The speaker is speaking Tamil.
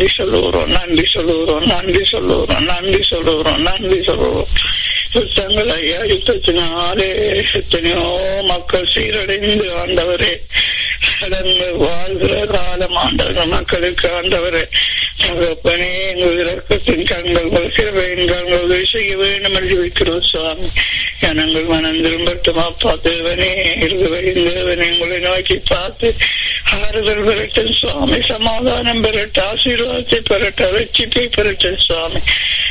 நன்றி சொல்லுகிறோம் நன்றி சொல்லுகிறோம் நன்றி சொல்லுகிறோம் நன்றி சொல்லுகிறோம் நன்றி சொல்லுகிறோம் யுத்தங்கள் ஐயா யுத்தத்தினாலே எத்தனையோ மக்கள் சீரடைந்து ஆண்டவரே கடந்து வாழ்கிற காலம் ஆண்டவர் மக்களுக்கு ஆண்டவரே தகப்பனே எங்கள் இறக்கத்தின் கண்கள் கிருபையின் கண்கள் உதவி செய்ய வேண்டும் என்று வைக்கிறோம் சுவாமி ஜனங்கள் மனம் திரும்பட்டும் அப்பா தேவனே இருவரின் தேவனே உங்களை நோக்கி பார்த்து ஆறுதல் பெறட்டும் சுவாமி சமாதானம் பெறட்டும் ஆசீர்வாதத்தை பெறட்டும் வெற்றிப்பை பெறட்டும் சுவாமி